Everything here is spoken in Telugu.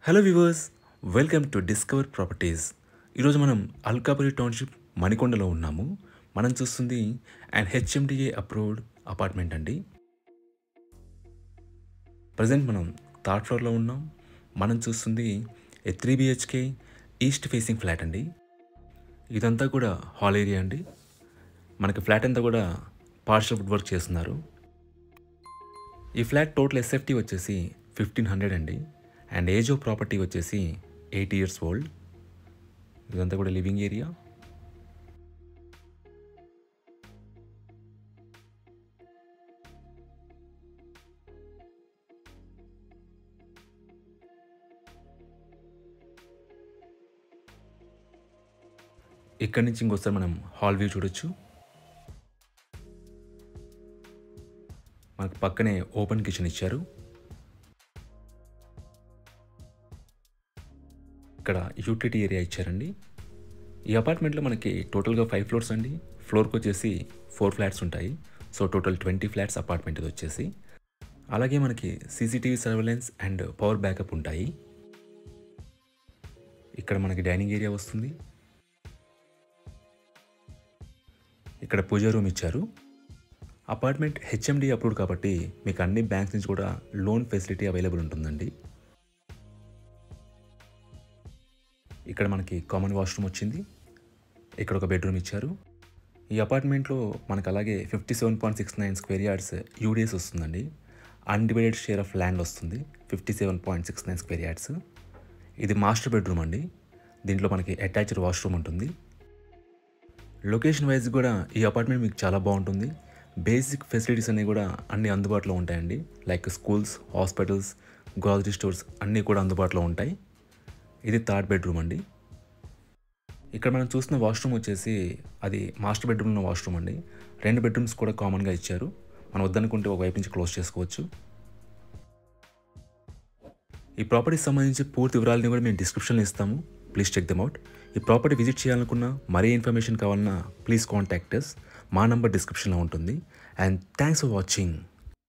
hello viewers welcome to Discover Properties ఈరోజు మనం అల్కాపురి టౌన్షిప్ మణికొండలో ఉన్నాము మనం చూస్తుంది అండ్ హెచ్ఎండిఏ అప్రూవ్డ్ అపార్ట్మెంట్ అండి ప్రజెంట్ మనం థర్డ్ ఫ్లోర్లో ఉన్నాం మనం చూస్తుంది a three BHK east facing flat అండి ఇదంతా కూడా హాల్ ఏరియా అండి మనకి ఫ్లాట్ అంతా కూడా పార్షల్ వుడ్ వర్క్ చేస్తున్నారు ఈ ఫ్లాట్ టోటల్ ఎస్ఎఫ్టీ వచ్చేసి ఫిఫ్టీన్ హండ్రెడ్ అండి అండ్ ఏజ్ ఆఫ్ ప్రాపర్టీ వచ్చేసి ఎయిట్ ఇయర్స్ ఓల్డ్ ఇదంతా కూడా లివింగ్ ఏరియా ఇక్కడి నుంచి ఇంకోసారి మనం హాల్ వ్యూ చూడొచ్చు మనకు పక్కనే ఓపెన్ కిచెన్ ఇచ్చారు ఇక్కడ యూటిలిటీ ఏరియా ఇచ్చారండి ఈ అపార్ట్మెంట్లో మనకి టోటల్గా ఫైవ్ ఫ్లోర్స్ అండి ఫ్లోర్కి వచ్చేసి ఫోర్ ఫ్లాట్స్ ఉంటాయి so total twenty flats apartment ఇది వచ్చేసి అలాగే మనకి CCTV surveillance and power backup ఉంటాయి ఇక్కడ మనకి డైనింగ్ ఏరియా వస్తుంది ఇక్కడ పూజ రూమ్ ఇచ్చారు అపార్ట్మెంట్ హెచ్ఎండి అప్రూవ్డ్ కాబట్టి మీకు అన్ని బ్యాంక్స్ నుంచి కూడా లోన్ ఫెసిలిటీ అవైలబుల్ ఉంటుందండి ఇక్కడ మనకి కామన్ వాష్రూమ్ వచ్చింది ఇక్కడ ఒక బెడ్రూమ్ ఇచ్చారు ఈ అపార్ట్మెంట్లో మనకు అలాగే fifty seven point six nine square yards UDS వస్తుందండి అన్డివైడెడ్ షేర్ ఆఫ్ ల్యాండ్ వస్తుంది fifty seven point six nine square yards ఇది మాస్టర్ బెడ్రూమ్ అండి దీంట్లో మనకి అటాచ్డ్ వాష్రూమ్ ఉంటుంది లొకేషన్ వైజ్ కూడా ఈ అపార్ట్మెంట్ మీకు చాలా బాగుంటుంది బేసిక్ ఫెసిలిటీస్ అన్నీ కూడా అన్నీ అందుబాటులో ఉంటాయండి like schools hospitals grocery stores అన్నీ కూడా అందుబాటులో ఉంటాయి ఇది థర్డ్ బెడ్రూమ్ అండి ఇక్కడ మనం చూస్తున్న వాష్రూమ్ వచ్చేసి అది మాస్టర్ బెడ్రూమ్ ఉన్న వాష్రూమ్ అండి రెండు బెడ్రూమ్స్ కూడా కామన్గా ఇచ్చారు మనం వద్దనుకుంటే ఒక వైపు నుంచి క్లోజ్ చేసుకోవచ్చు ఈ ప్రాపర్టీకి సంబంధించి పూర్తి వివరాలని కూడా మేము డిస్క్రిప్షన్లో ఇస్తాము ప్లీజ్ చెక్ దమ్ అవుట్ ఈ ప్రాపర్టీ విజిట్ చేయాలనుకున్నా మరీ ఇన్ఫర్మేషన్ కావాలన్నా ప్లీజ్ కాంటాక్ట్ అస్ మా నంబర్ డిస్క్రిప్షన్లో ఉంటుంది అండ్ థ్యాంక్స్ ఫర్ వాచింగ్